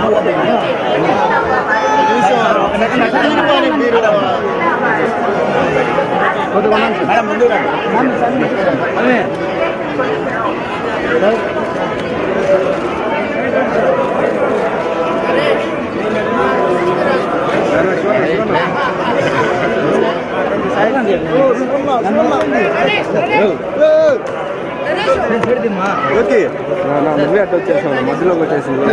Madam ముందు okay నువ్వే అట్ట వచ్చేసావు మధ్యలోకి వచ్చేసింది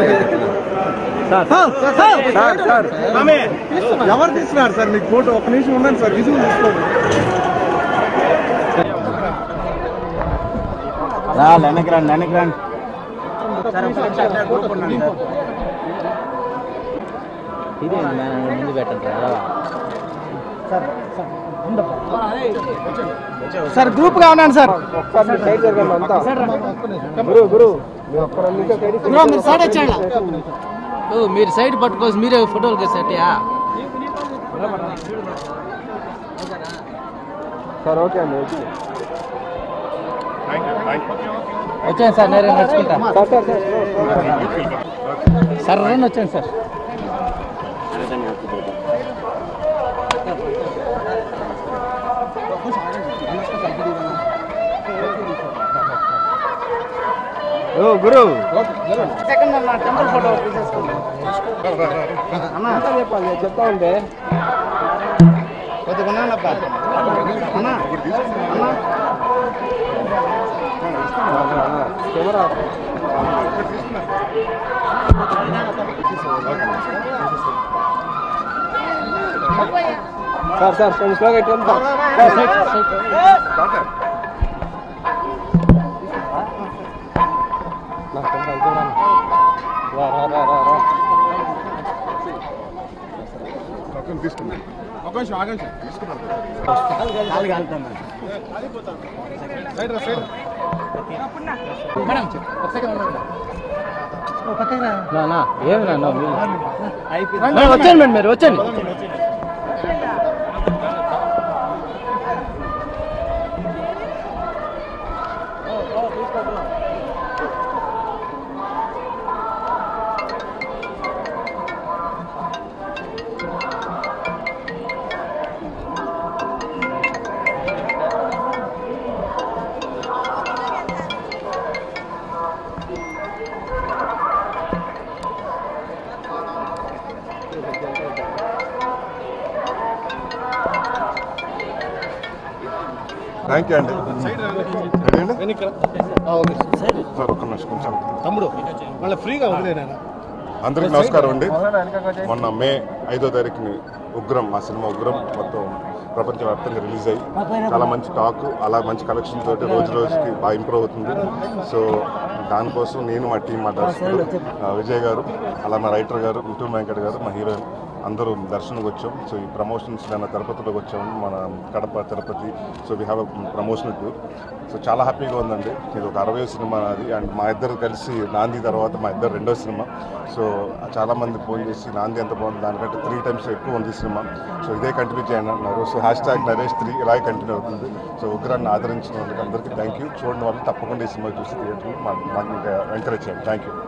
సార్ సార్ ఎవరు తీస్తున్నారు సార్ మీకు ఫోటో ఒక నిమిషం ఉండండి సార్ విజువల్ తీసుకోండి రా వెనక్కి రండి వెనక్కి రండి ఇది ముందు పెట్టండి రా సార్ గ్రూప్ గా ఉన్నాను సార్ ఒకసారి సైడ్ జరగండి అంతా గురు గురు మీరు ఒక్క రెండు నిమిషాలు సైడ్ ఇచ్చేయండి. ఓ మీరు సైడ్ పట్టుకోసి మీరే ఫోటోలు సెట్యా సార్ ఓకే అండి ఓకే వచ్చాను సార్ నేను నడుచుకుంటా సార్ సార్ సార్ సార్ రండి వచ్చాను సార్ ఓ గురు సెకండ్ అన్న టెంపుల్ ఫోటో తీసేసుకోండి అన్న చెప్పాలి చెప్తా ఉంటే కొద్దిగా ఉన్నానబ్బా అన్నా అన్నా కెమెరా సార్ సార్ కొంచెం స్లోగా ఇటు సార్ సైడ్ నా కొంచెం అంతే రా. రా రా రా రా రా మేడం ఒక సెకండ్ ఉండండి. నా, నా, ఏమి నా, నా, మీరు- మేడం, వచ్చాను మేడం మీరు వచ్చాను థ్యాంక్ యూ అండి రెడీ అండి సార్ ఒక్క నిమిషం కొంచెం తమ్ముడు మళ్ళీ ఫ్రీగా వదిలేనా అందరికీ నమస్కారం అండి మొన్న మే ఐదో తారీఖుని ఉగ్రం మా సినిమా ఉగ్రం మొత్తం ప్రపంచవ్యాప్తంగా రిలీజ్ అయ్యి చాలా మంచి టాక్ అలా మంచి కలెక్షన్ తోటి రోజు రోజుకి బాగా ఇంప్రూవ్ అవుతుంది సో దానికోసం నేను మా టీం మా దర్శకుడు ఆ, విజయ్ గారు అలా మా రైటర్ గారు మిఠూన్ వెంకట్ గారు మా హీరోయిన్ అందరూ దర్శనకు వచ్చాం సో ఈ ప్రమోషన్స్ మన తిరుపతిలోకి వచ్చాము మన Kadapa Tirupati so we have promotional tour so చాలా హ్యాపీగా ఉందండి ఇది ఒక అరవై సినిమా అది అండ్ మా ఇద్దరు కలిసి నాంది తర్వాత మా ఇద్దరు రెండో సినిమా సో చాలా మంది ఫోన్ చేసి నాంది ఎంత బాగుంది దానికంటే త్రీ టైమ్స్ ఎక్కువ ఉంది ఈ సినిమా సో ఇదే కంటిన్యూ చేయండి అంటున్నారు so hash tag Naresh three ఇలాగే కంటిన్యూ అవుతుంది సో ఉగ్రాన్ని ఆదరించిన వాళ్ళకి అందరికీ థ్యాంక్ యూ చూడండి వాళ్ళు తప్పకుండా ఈ సినిమా చూసి థియేటర్ మాకు ఇంకా ఎంకరేజ్ చేయండి థ్యాంక్ యూ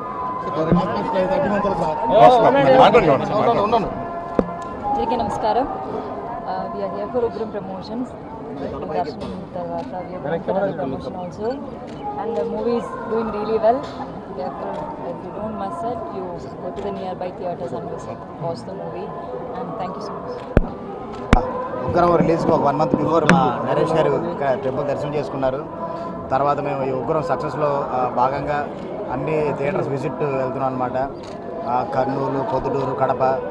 మాట్లాడండి మాట్లాడండి అందరికీ నమస్కారం we are here for Ugram promotions దర్శనం తర్వాత promotion also and the movie is doing really well therefore if you don't miss it you go to the nearby theatres and visit watch the movie and thank you so much Ugram రిలీజ్కి ఒక one month before మా నరేష్ గారు ఇక్కడ temple దర్శనం చేసుకున్నారు తర్వాత మేము ఈ ఉగ్రం సక్సెస్లో ఆ, భాగంగా అన్ని థియేటర్స్ విజిట్ వెళ్తున్నాం అనమాట కర్నూలు పొద్దుటూరు కడప